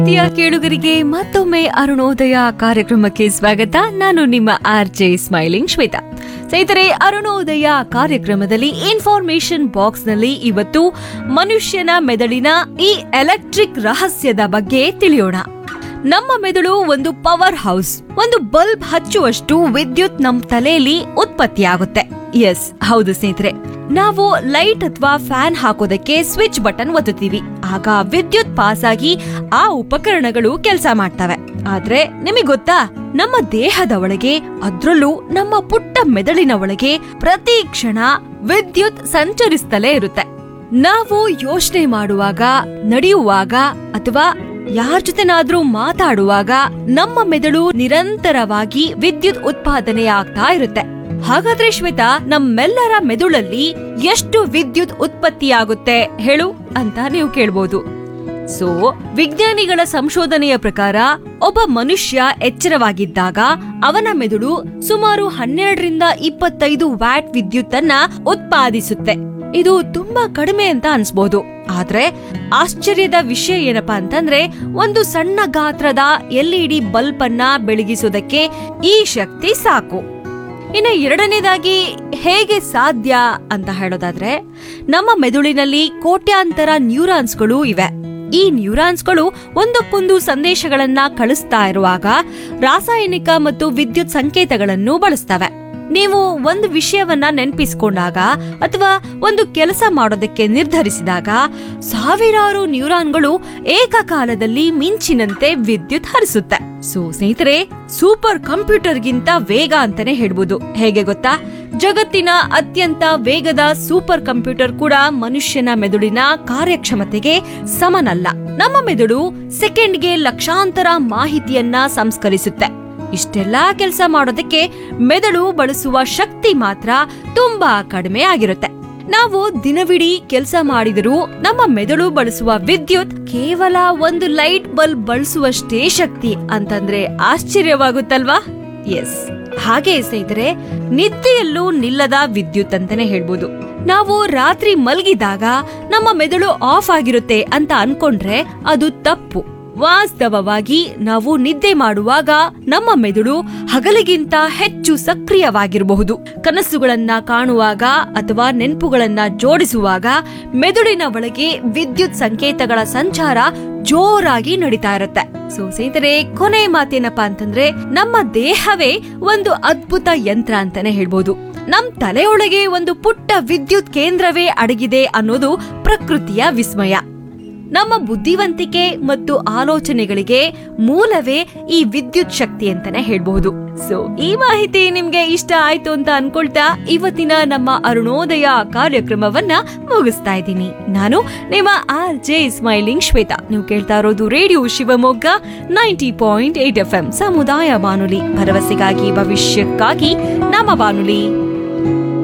ಪ್ರಿಯ ಕೇಳುಗರಿಗೆ ಮತ್ತೊಮ್ಮೆ ಅರುಣೋದಯ ಕಾರ್ಯಕ್ರಮಕ್ಕೆ ಸ್ವಾಗತ ನಾನು ನಿಮ್ಮ ಆರ್ ಜೆ ಸ್ಮೈಲಿಂಗ್ ಶ್ವೇತಾ ಸ್ನೇಹಿತರೆ ಅರುಣೋದಯ ಕಾರ್ಯಕ್ರಮದಲ್ಲಿ ಇನ್ಫಾರ್ಮೇಶನ್ ಬಾಕ್ಸ್ ನಲ್ಲಿ ಇವತ್ತು ಮನುಷ್ಯನ ಮೆದುಳಿನ ಈ ಎಲೆಕ್ಟ್ರಿಕ್ ರಹಸ್ಯದ ಬಗ್ಗೆ ತಿಳಿಯೋಣ ನಮ್ಮ ಮೆದುಳು ಒಂದು ಪವರ್ ಹೌಸ್ ಒಂದು ಬಲ್ಬ್ ಹಚ್ಚುವಷ್ಟು ವಿದ್ಯುತ್ ನಮ್ ತಲೆಯಲ್ಲಿ ಉತ್ಪತ್ತಿಯಾಗುತ್ತೆ ಎಸ್ ಹೌದು ಸ್ನೇಹಿತರೆ ನಾವು ಲೈಟ್ ಅಥವಾ ಫ್ಯಾನ್ ಹಾಕೋದಕ್ಕೆ ಸ್ವಿಚ್ ಬಟನ್ ಒತ್ತುತ್ತೀವಿ ಆಗ ವಿದ್ಯುತ್ ಪಾಸ್ ಆಗಿ ಆ ಉಪಕರಣಗಳು ಕೆಲಸ ಮಾಡ್ತವೆ ಆದ್ರೆ ನಿಮಗೆ ಗೊತ್ತಾ ನಮ್ಮ ದೇಹದ ಒಳಗೆ ಅದ್ರಲ್ಲೂ ನಮ್ಮ ಪುಟ್ಟ ಮೆದುಳಿನ ಒಳಗೆ ಪ್ರತಿ ಕ್ಷಣ ವಿದ್ಯುತ್ ಸಂಚರಿಸ್ತಲೇ ಇರುತ್ತೆ ನಾವು ಯೋಚನೆ ಮಾಡುವಾಗ ನಡೆಯುವಾಗ ಅಥವಾ ಯಾರ ಜೊತೆನಾದ್ರೂ ಮಾತಾಡುವಾಗ ನಮ್ಮ ಮೆದುಳು ನಿರಂತರವಾಗಿ ವಿದ್ಯುತ್ ಉತ್ಪಾದನೆಯಾಗ್ತಾ ಇರುತ್ತೆ ಹಾಗಾದ್ರೆ ಶ್ವೇತಾ ನಮ್ಮೆಲ್ಲರ ಮೆದುಳಲ್ಲಿ ಎಷ್ಟು ವಿದ್ಯುತ್ ಉತ್ಪತ್ತಿಯಾಗುತ್ತೆ ಹೇಳು ಅಂತ ನೀವು ಕೇಳ್ಬೋದು ಸೊ ವಿಜ್ಞಾನಿಗಳ ಸಂಶೋಧನೆಯ ಪ್ರಕಾರ ಒಬ್ಬ ಮನುಷ್ಯ ಎಚ್ಚರವಾಗಿದ್ದಾಗ ಅವನ ಮೆದುಳು ಸುಮಾರು ಹನ್ನೆರಡರಿಂದ ಇಪ್ಪತ್ತೈದು ವ್ಯಾಟ್ ವಿದ್ಯುತ್ತನ್ನ ಉತ್ಪಾದಿಸುತ್ತೆ ಇದು ತುಂಬಾ ಕಡಿಮೆ ಅಂತ ಅನ್ಸ್ಬೋದು ಆದ್ರೆ ಆಶ್ಚರ್ಯದ ವಿಷಯ ಏನಪ್ಪಾ ಅಂತಂದ್ರೆ ಒಂದು ಸಣ್ಣ ಗಾತ್ರದ ಎಲ್ಇಡಿ ಬಲ್ಬ್ ಅನ್ನ ಬೆಳಗಿಸೋದಕ್ಕೆ ಈ ಶಕ್ತಿ ಸಾಕು ಇನ್ನ ಎರಡನೇದಾಗಿ ಹೇಗೆ ಸಾಧ್ಯ ಅಂತ ಹೇಳೋದಾದ್ರೆ ನಮ್ಮ ಮೆದುಳಿನಲ್ಲಿ ಕೋಟ್ಯಾಂತರ ನ್ಯೂರಾನ್ಸ್ಗಳು ಇವೆ ಈ ನ್ಯೂರಾನ್ಸ್ಗಳು ಒಂದಕ್ಕೊಂದು ಸಂದೇಶಗಳನ್ನ ಕಳಿಸ್ತಾ ಇರುವಾಗ ರಾಸಾಯನಿಕ ಮತ್ತು ವಿದ್ಯುತ್ ಸಂಕೇತಗಳನ್ನು ಬಳಸ್ತವೆ ನೀವು ಒಂದು ವಿಷಯವನ್ನ ನೆನಪಿಸ್ಕೊಂಡಾಗ ಅಥವಾ ಒಂದು ಕೆಲಸ ಮಾಡೋದಕ್ಕೆ ನಿರ್ಧರಿಸಿದಾಗ ಸಾವಿರಾರು ನ್ಯೂರಾನ್ಗಳು ಏಕಕಾಲದಲ್ಲಿ ಮಿಂಚಿನಂತೆ ವಿದ್ಯುತ್ ಹರಿಸುತ್ತೆ ಸೊ ಸ್ನೇಹಿತರೆ ಸೂಪರ್ ಕಂಪ್ಯೂಟರ್ಗಿಂತ ವೇಗ ಅಂತಾನೆ ಹೇಳ್ಬೋದು ಹೇಗೆ ಗೊತ್ತಾ ಜಗತ್ತಿನ ಅತ್ಯಂತ ವೇಗದ ಸೂಪರ್ ಕಂಪ್ಯೂಟರ್ ಕೂಡ ಮನುಷ್ಯನ ಮೆದುಳಿನ ಕಾರ್ಯಕ್ಷಮತೆಗೆ ಸಮನಲ್ಲ ನಮ್ಮ ಮೆದುಳು ಸೆಕೆಂಡ್ಗೆ ಲಕ್ಷಾಂತರ ಮಾಹಿತಿಯನ್ನ ಸಂಸ್ಕರಿಸುತ್ತೆ ಇಷ್ಟೆಲ್ಲಾ ಕೆಲಸ ಮಾಡೋದಕ್ಕೆ ಮೆದುಳು ಬಳಸುವ ಶಕ್ತಿ ಮಾತ್ರ ತುಂಬಾ ಕಡಿಮೆ ಆಗಿರುತ್ತೆ ನಾವು ದಿನವಿಡೀ ಕೆಲಸ ಮಾಡಿದರೂ ನಮ್ಮ ಮೆದುಳು ಬಳಸುವ ವಿದ್ಯುತ್ ಕೇವಲ ಒಂದು ಲೈಟ್ ಬಲ್ಬ್ ಬಳಸುವಷ್ಟೇ ಶಕ್ತಿ ಅಂತಂದ್ರೆ ಆಶ್ಚರ್ಯವಾಗುತ್ತಲ್ವಾ ಎಸ್ ಹಾಗೆ ಸ್ನೇಹಿತರೆ ನಿದ್ದೆಯಲ್ಲೂ ನಿಲ್ಲದ ವಿದ್ಯುತ್ ಅಂತಾನೆ ಹೇಳ್ಬೋದು ನಾವು ರಾತ್ರಿ ಮಲಗಿದಾಗ ನಮ್ಮ ಮೆದುಳು ಆಫ್ ಆಗಿರುತ್ತೆ ಅಂತ ಅನ್ಕೊಂಡ್ರೆ ಅದು ತಪ್ಪು ವಾಸ್ತವವಾಗಿ ನಾವು ನಿದ್ದೆ ಮಾಡುವಾಗ ನಮ್ಮ ಮೆದುಳು ಹಗಲಿಗಿಂತ ಹೆಚ್ಚು ಸಕ್ರಿಯವಾಗಿರಬಹುದು ಕನಸುಗಳನ್ನ ಕಾಣುವಾಗ ಅಥವಾ ನೆನಪುಗಳನ್ನ ಜೋಡಿಸುವಾಗ ಮೆದುಳಿನ ಒಳಗೆ ವಿದ್ಯುತ್ ಸಂಕೇತಗಳ ಸಂಚಾರ ಜೋರಾಗಿ ನಡೀತಾ ಇರುತ್ತೆ ಸೊ ಸ್ನೇಹಿತರೆ ಕೊನೆ ಮಾತೇನಪ್ಪಾ ಅಂತಂದ್ರೆ ನಮ್ಮ ದೇಹವೇ ಒಂದು ಅದ್ಭುತ ಯಂತ್ರ ಅಂತಾನೆ ಹೇಳ್ಬೋದು ನಮ್ ತಲೆಯೊಳಗೆ ಒಂದು ಪುಟ್ಟ ವಿದ್ಯುತ್ ಕೇಂದ್ರವೇ ಅಡಗಿದೆ ಅನ್ನೋದು ಪ್ರಕೃತಿಯ ವಿಸ್ಮಯ ನಮ್ಮ ಬುದ್ಧಿವಂತಿಕೆ ಮತ್ತು ಆಲೋಚನೆಗಳಿಗೆ ಮೂಲವೇ ಈ ವಿದ್ಯುತ್ ಶಕ್ತಿ ಅಂತಾನೆ ಹೇಳ್ಬಹುದು ಸೊ ಈ ಮಾಹಿತಿ ನಿಮ್ಗೆ ಇಷ್ಟ ಆಯ್ತು ಅಂತ ಅನ್ಕೊಳ್ತಾ ಇವತ್ತಿನ ನಮ್ಮ ಅರುಣೋದಯ ಕಾರ್ಯಕ್ರಮವನ್ನ ಮುಗಿಸ್ತಾ ಇದ್ದೀನಿ ನಾನು ನಿಮ್ಮ ಆರ್ ಜೆ ಸ್ಮೈಲಿಂಗ್ ಶ್ವೇತಾ ನೀವು ಕೇಳ್ತಾ ಇರೋದು radio Shivamogga ninety point eight F M ಸಮುದಾಯ ಬಾನುಲಿ ಭರವಸೆಗಾಗಿ ಭವಿಷ್ಯಕ್ಕಾಗಿ ನಮ್ಮ ಬಾನುಲಿ